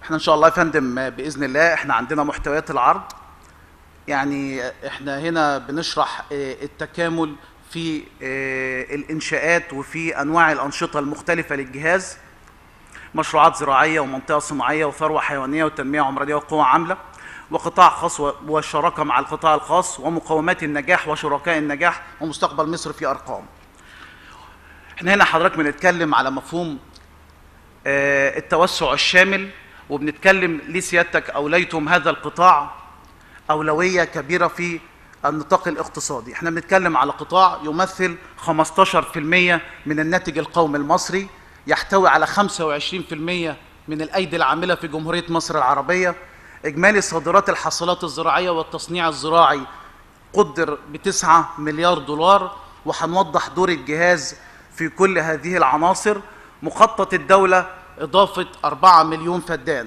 احنا ان شاء الله يا فندم باذن الله احنا عندنا محتويات العرض يعني احنا هنا بنشرح اه، التكامل في اه، الانشاءات وفي انواع الانشطه المختلفه للجهاز مشروعات زراعيه ومنطقه صناعيه وثروه حيوانيه وتنميه عمرانيه وقوى عامله وقطاع خاص و- والشراكه مع القطاع الخاص ومقومات النجاح وشركاء النجاح ومستقبل مصر في ارقام. احنا هنا حضرتك بنتكلم على مفهوم آه، التوسع الشامل وبنتكلم ليه سيادتك اوليتم هذا القطاع اولويه كبيره في النطاق الاقتصادي احنا بنتكلم على قطاع يمثل 15% من الناتج القومي المصري يحتوي على 25% من الايدي العامله في جمهوريه مصر العربيه اجمالي صادرات الحاصلات الزراعيه والتصنيع الزراعي قدر بتسعة مليار دولار وهنوضح دور الجهاز في كل هذه العناصر مخطط الدولة إضافة 4 مليون فدان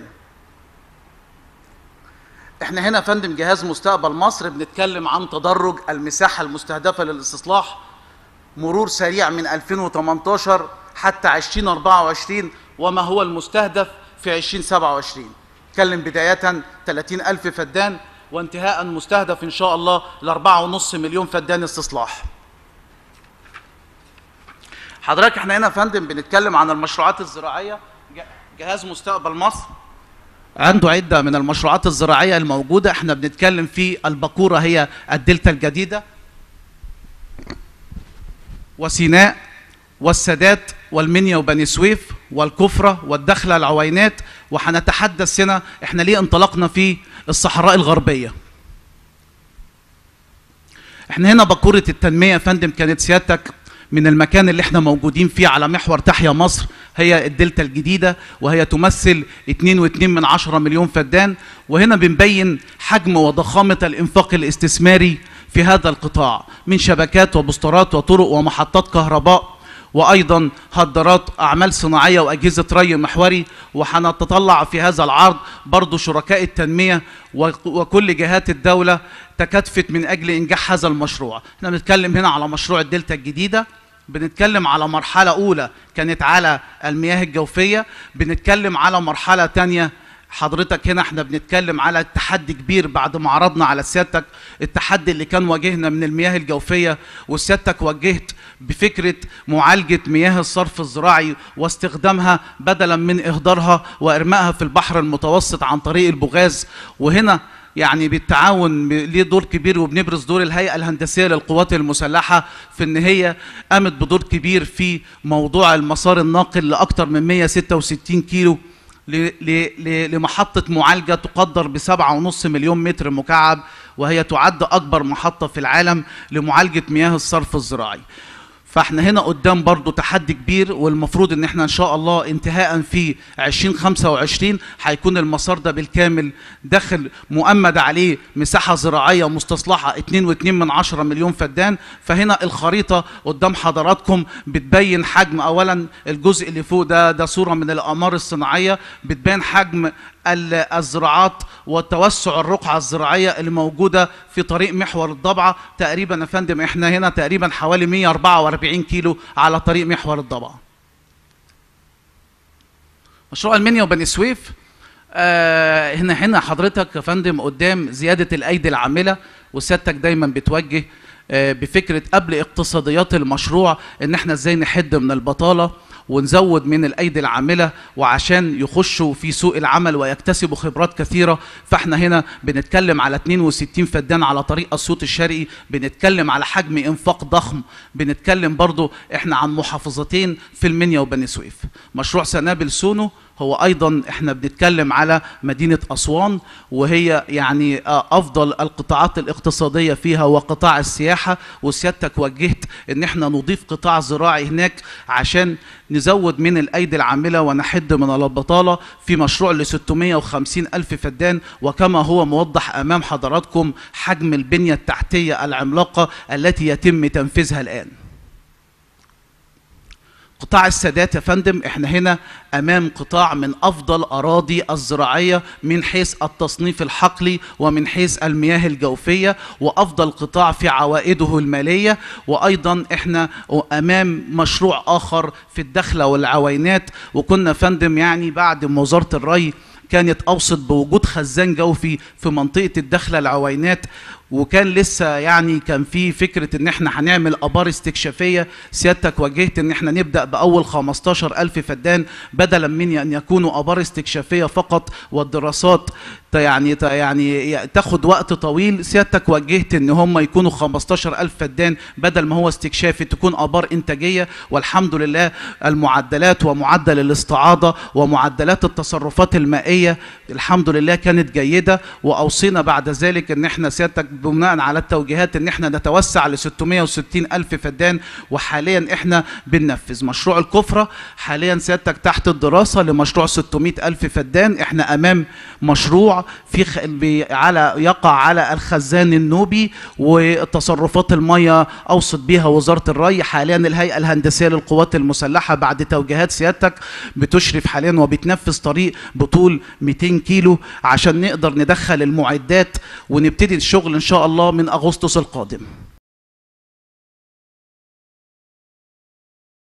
احنا هنا يا فندم جهاز مستقبل مصر بنتكلم عن تدرج المساحة المستهدفة للاستصلاح مرور سريع من 2018 حتى 2024 وما هو المستهدف في 2027 نتكلم بداية 30 ألف فدان وانتهاء مستهدف إن شاء الله ل 4.5 مليون فدان استصلاح حضرتك احنا هنا يا فندم بنتكلم عن المشروعات الزراعية ج- جهاز مستقبل مصر عنده عدة من المشروعات الزراعية الموجودة احنا بنتكلم في البقورة هي الدلتا الجديدة وسيناء والسادات والمنيا وبني سويف والكفرة والدخلة العوينات وهنتحدث هنا احنا ليه انطلقنا في الصحراء الغربية احنا هنا بقورة التنمية يا فندم كانت سيادتك من المكان اللي احنا موجودين فيه على محور تحيا مصر هي الدلتا الجديدة وهي تمثل 2.2 من عشرة مليون فدان وهنا بنبين حجم وضخامة الانفاق الاستثماري في هذا القطاع من شبكات وبوسترات وطرق ومحطات كهرباء وايضا هدرات اعمال صناعيه واجهزه ري محوري وهنتطلع في هذا العرض برضو شركاء التنميه وك- وكل جهات الدوله تكاتفت من اجل انجاح هذا المشروع احنا بنتكلم هنا على مشروع الدلتا الجديده بنتكلم على مرحله اولى كانت على المياه الجوفيه بنتكلم على مرحله تانية حضرتك هنا احنا بنتكلم على تحدي كبير بعد ما عرضنا على سيادتك التحدي اللي كان واجهنا من المياه الجوفيه وسيادتك وجهت بفكره معالجه مياه الصرف الزراعي واستخدامها بدلا من اهدارها وارمائها في البحر المتوسط عن طريق البوغاز وهنا يعني بالتعاون ب- ليه دور كبير وبنبرز دور الهيئه الهندسيه للقوات المسلحه في ان هي قامت بدور كبير في موضوع المسار الناقل لاكثر من 166 كيلو ل- ل- ل- لمحطة معالجة تقدر بسبعة ونص مليون متر مكعب وهي تعد أكبر محطة في العالم لمعالجة مياه الصرف الزراعي فاحنا هنا قدام برضو تحدي كبير والمفروض ان احنا ان شاء الله انتهاء في 2025 هيكون المسار ده بالكامل داخل مؤمد عليه مساحة زراعية مستصلحة 2.2 من عشرة مليون فدان فهنا الخريطة قدام حضراتكم بتبين حجم اولا الجزء اللي فوق ده ده صورة من الاقمار الصناعية بتبين حجم ال- الزراعات وتوسع الرقعة الزراعية اللي موجودة في طريق محور الضبعة تقريبا يا فندم احنا هنا تقريبا حوالي 144 كيلو على طريق محور الضبعة مشروع المنيا وبني سويف آه هنا هنا حضرتك يا فندم قدام زيادة الأيدي العاملة وسيادتك دايما بتوجه آه بفكرة قبل اقتصاديات المشروع ان احنا ازاي نحد من البطالة ونزود من الايدي العامله وعشان يخشوا في سوق العمل ويكتسبوا خبرات كثيره فاحنا هنا بنتكلم على 62 فدان على طريق اسيوط الشرقي بنتكلم على حجم انفاق ضخم بنتكلم برضو احنا عن محافظتين في المنيا وبني سويف مشروع سنابل سونو هو ايضا احنا بنتكلم على مدينه اسوان وهي يعني آه، افضل القطاعات الاقتصاديه فيها وقطاع السياحه وسيادتك وجهت ان احنا نضيف قطاع زراعي هناك عشان نزود من الايدي العامله ونحد من البطاله في مشروع ل 650 الف فدان وكما هو موضح امام حضراتكم حجم البنيه التحتيه العملاقه التي يتم تنفيذها الان قطاع السادات يا فندم احنا هنا امام قطاع من افضل اراضي الزراعيه من حيث التصنيف الحقلي ومن حيث المياه الجوفيه وافضل قطاع في عوائده الماليه وايضا احنا امام مشروع اخر في الدخله والعوينات وكنا فندم يعني بعد ما وزاره الري كانت اوصت بوجود خزان جوفي في منطقه الدخله العوينات وكان لسه يعني كان في فكره ان احنا هنعمل ابار استكشافيه سيادتك واجهت ان احنا نبدا باول 15 الف فدان بدلا من ان يكونوا ابار استكشافيه فقط والدراسات ت- يعني ت- يعني تاخد وقت طويل سيادتك وجهت ان هم يكونوا 15 الف فدان بدل ما هو استكشافي تكون ابار انتاجيه والحمد لله المعدلات ومعدل الاستعاضه ومعدلات التصرفات المائيه الحمد لله كانت جيده واوصينا بعد ذلك ان احنا سيادتك بناء على التوجيهات ان احنا نتوسع ل 660 الف فدان وحاليا احنا بننفذ مشروع الكفره حاليا سيادتك تحت الدراسه لمشروع 600 الف فدان احنا امام مشروع في خ... بي... على يقع على الخزان النوبي وتصرفات الميه اوصت بها وزاره الري حاليا الهيئه الهندسيه للقوات المسلحه بعد توجيهات سيادتك بتشرف حاليا وبتنفذ طريق بطول 200 كيلو عشان نقدر ندخل المعدات ونبتدي الشغل ان شاء الله من اغسطس القادم